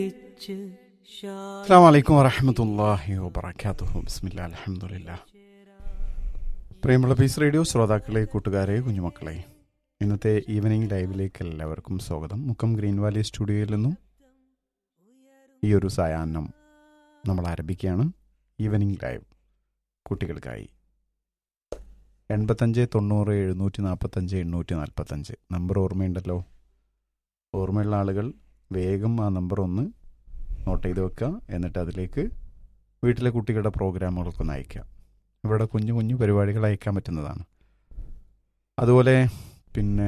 അസ്സാം വലൈക്കും വറഹമത്തല്ലാഹി വബർക്കാത്തുഹു ബിസ്മില്ലാ അലഹമുല്ല പ്രിയമുള്ള പീസ് റേഡിയോ ശ്രോതാക്കളെ കൂട്ടുകാരെ കുഞ്ഞുമക്കളെ ഇന്നത്തെ ഈവനിങ് ലൈവിലേക്ക് എല്ലാവർക്കും സ്വാഗതം മുക്കം ഗ്രീൻ വാലി സ്റ്റുഡിയോയിൽ നിന്നും ഈ ഒരു സായാഹ്നം നമ്മൾ ആരംഭിക്കുകയാണ് ഈവനിങ് ലൈവ് കുട്ടികൾക്കായി എൺപത്തഞ്ച് തൊണ്ണൂറ് എഴുന്നൂറ്റി നാൽപ്പത്തഞ്ച് എണ്ണൂറ്റി നാൽപ്പത്തഞ്ച് നമ്പർ ഓർമ്മയുണ്ടല്ലോ ഓർമ്മയുള്ള ആളുകൾ വേഗം ആ നമ്പർ ഒന്ന് നോട്ട് ചെയ്ത് വെക്കുക എന്നിട്ട് അതിലേക്ക് വീട്ടിലെ കുട്ടികളുടെ പ്രോഗ്രാമുകളൊക്കെ ഒന്ന് അയക്കുക ഇവിടെ കുഞ്ഞു കുഞ്ഞു പരിപാടികൾ അയക്കാൻ പറ്റുന്നതാണ് അതുപോലെ പിന്നെ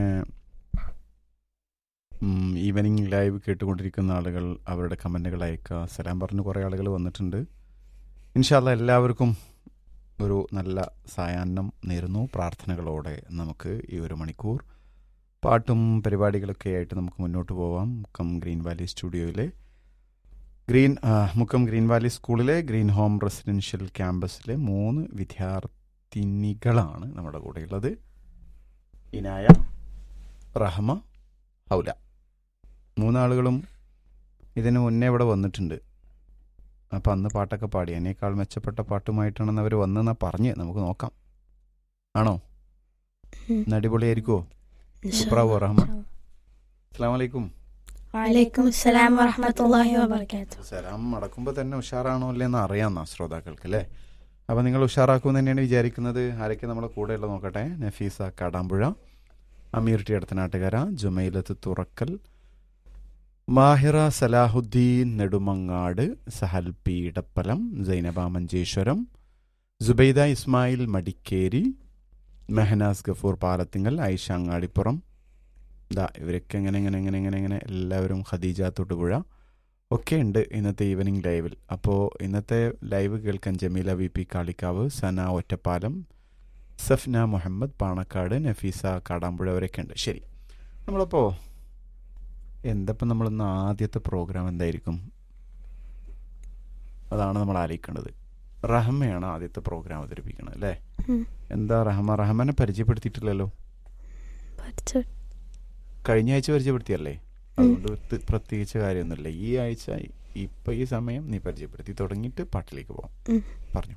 ഈവനിങ് ലൈവ് കേട്ടുകൊണ്ടിരിക്കുന്ന ആളുകൾ അവരുടെ കമൻറ്റുകൾ അയക്കുക സലാം പറഞ്ഞ് കുറേ ആളുകൾ വന്നിട്ടുണ്ട് ഇൻഷാല്ല എല്ലാവർക്കും ഒരു നല്ല സായാഹ്നം നേരുന്നു പ്രാർത്ഥനകളോടെ നമുക്ക് ഈ ഒരു മണിക്കൂർ പാട്ടും പരിപാടികളൊക്കെ ആയിട്ട് നമുക്ക് മുന്നോട്ട് പോവാം മുക്കം ഗ്രീൻ വാലി സ്റ്റുഡിയോയിലെ ഗ്രീൻ ആ, മുക്കം ഗ്രീൻ വാലി സ്കൂളിലെ ഗ്രീൻ ഹോം റെസിഡൻഷ്യൽ ക്യാമ്പസിലെ മൂന്ന് വിദ്യാർത്ഥിനികളാണ് നമ്മുടെ കൂടെയുള്ളത് ഇനായ റഹമ ഹൗല മൂന്നാളുകളും ഇതിന് മുന്നേ ഇവിടെ വന്നിട്ടുണ്ട് അപ്പം അന്ന് പാട്ടൊക്കെ പാടി എന്നേക്കാൾ മെച്ചപ്പെട്ട പാട്ടുമായിട്ടാണെന്ന് അവർ വന്നെന്നാ പറഞ്ഞ് നമുക്ക് നോക്കാം ആണോ ഇന്ന് അടിപൊളിയായിരിക്കുമോ സൂപ്പറാവോ റഹമ അസ്സാം വലൈക്കും വലൈക്കും അസ്സലാം വറഹമത്തല്ലാഹി വബർക്കാത്തു സലാം മടക്കുമ്പോൾ തന്നെ ഉഷാറാണോ അല്ലേ എന്ന് അറിയാമെന്നാ ശ്രോതാക്കൾക്ക് അല്ലേ അപ്പം നിങ്ങൾ ഉഷാറാക്കുമെന്ന് തന്നെയാണ് വിചാരിക്കുന്നത് ആരൊക്കെ നമ്മളെ കൂടെയുള്ള നോക്കട്ടെ നഫീസ കാടാമ്പുഴ അമീർ ടി അടുത്തനാട്ടുകര ജുമൈലത്ത് തുറക്കൽ മാഹിറ സലാഹുദ്ദീൻ നെടുമങ്ങാട് സഹൽ പി ഇടപ്പലം സൈനബ മഞ്ചേശ്വരം സുബൈദ ഇസ്മായിൽ മടിക്കേരി മെഹനാസ് ഗഫൂർ പാലത്തിങ്ങൽ ഐഷ അങ്ങാടിപ്പുറം ദാ ഇവരൊക്കെ എങ്ങനെ എങ്ങനെ എങ്ങനെ എങ്ങനെ എങ്ങനെ എല്ലാവരും ഖദീജ തൊടുപുഴ ഒക്കെ ഉണ്ട് ഇന്നത്തെ ഈവനിങ് ലൈവിൽ അപ്പോൾ ഇന്നത്തെ ലൈവ് കേൾക്കാൻ ജമീല വി പി കാളിക്കാവ് സന ഒറ്റപ്പാലം സഫ്ന മുഹമ്മദ് പാണക്കാട് നഫീസ കാടാമ്പുഴ അവരൊക്കെ ഉണ്ട് ശരി നമ്മളപ്പോൾ എന്തപ്പം നമ്മളിന്ന് ആദ്യത്തെ പ്രോഗ്രാം എന്തായിരിക്കും അതാണ് നമ്മൾ ആലോചിക്കേണ്ടത് റഹമയാണ് ആദ്യത്തെ പ്രോഗ്രാം അവതരിപ്പിക്കുന്നത് അല്ലേ ഉം. എന്താ റഹമ റഹമനെ പരിചയപ്പെടുത്തിയിട്ടില്ലല്ലോ പഠിച്ചു കഴിഞ്ഞ ആഴ്ച പരിചയപ്പെടുത്തിയല്ലേ അതുകൊണ്ട് പ്രത്യ- പ്രത്യേകിച്ച് കാര്യമൊന്നുമില്ല ഈ ആഴ്ച ഇപ്പൊ ഈ സമയം നീ പരിചയപ്പെടുത്തി തുടങ്ങിയിട്ട് പാട്ടിലേക്ക് പോവാം ഉം. പറഞ്ഞു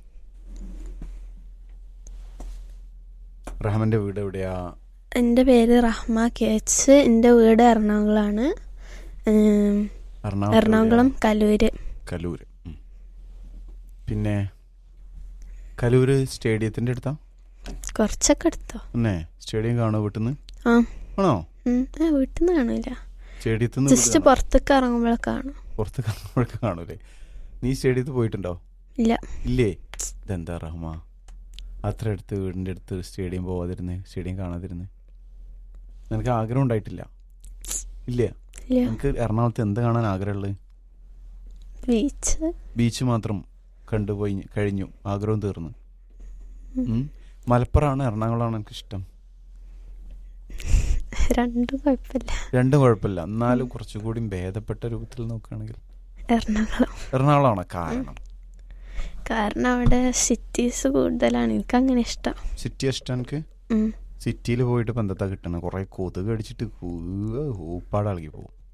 റഹ്മന്റെ വീട് എവിടെയാ എൻ്റെ പേര് റഹ്മ കേച്ച് എൻ്റെ വീട് എറണാകുളമാണ് ഉം, എറണാകുളം എറണാകുളം കലൂര് കലൂര് ഉം. പിന്നെ കലൂര് സ്റ്റേഡിയത്തിന്റെ അടുത്താ കുറച്ചൊക്കെ എടുത്തോ അന്നേ സ്റ്റേഡിയം കാണോ വീട്ടിന്ന് ആ. ആണോ ഉം, ആ, വീട്ടിൽ നിന്ന് കാണില്ല സ്റ്റേഡിയത്തിൽ ജസ്റ്റ് പുറത്തേക്ക് ഇറങ്ങുമ്പോഴൊക്കെ കാണും പുറത്ത് കാണുമ്പോഴൊക്കെ കാണൂലേ നീ സ്റ്റേഡിയത്തിൽ പോയിട്ടുണ്ടോ ഇല്ല ഇല്ലേ ഇതെന്താ റഹ്മ അത്ര അടുത്ത് വീടിൻ്റെ അടുത്ത് സ്റ്റേഡിയം പോവാതിരുന്ന് സ്റ്റേഡിയം കാണാതിരുന്ന് നിനക്ക് ആഗ്രഹം ഉണ്ടായിട്ടില്ല ഇല്ലേ ഇല്ല നിനക്ക് എറണാകുളത്ത് എന്ത് കാണാൻ ആഗ്രഹമുള്ളത് ബീച്ച് ബീച്ച് മാത്രം കണ്ടുപോയി കഴിഞ്ഞു ആഗ്രഹം തീർന്നു ഉം. മലപ്പുറമാണ് എറണാകുളമാണ് എനിക്ക് ഇഷ്ടം രണ്ടും കുഴപ്പമില്ല രണ്ടും കുഴപ്പമില്ല എന്നാലും കുറച്ചുകൂടി ഭേദപ്പെട്ട രൂപത്തിൽ നോക്കുകയാണെങ്കിൽ എറണാകുളം എറണാകുളമാണ് കാരണം കാരണം അവിടെ സിറ്റീസ് കൂടുതലാണ് എനിക്ക് അങ്ങനെ ഇഷ്ടം സിറ്റി ഇഷ്ടം എനിക്ക് ഉം. സിറ്റിയിൽ പോയിട്ട് ഇപ്പം എന്താ കിട്ടണം കുറേ കൊതുക് അടിച്ചിട്ട് ഊപ്പാട് ഇളകി പോകും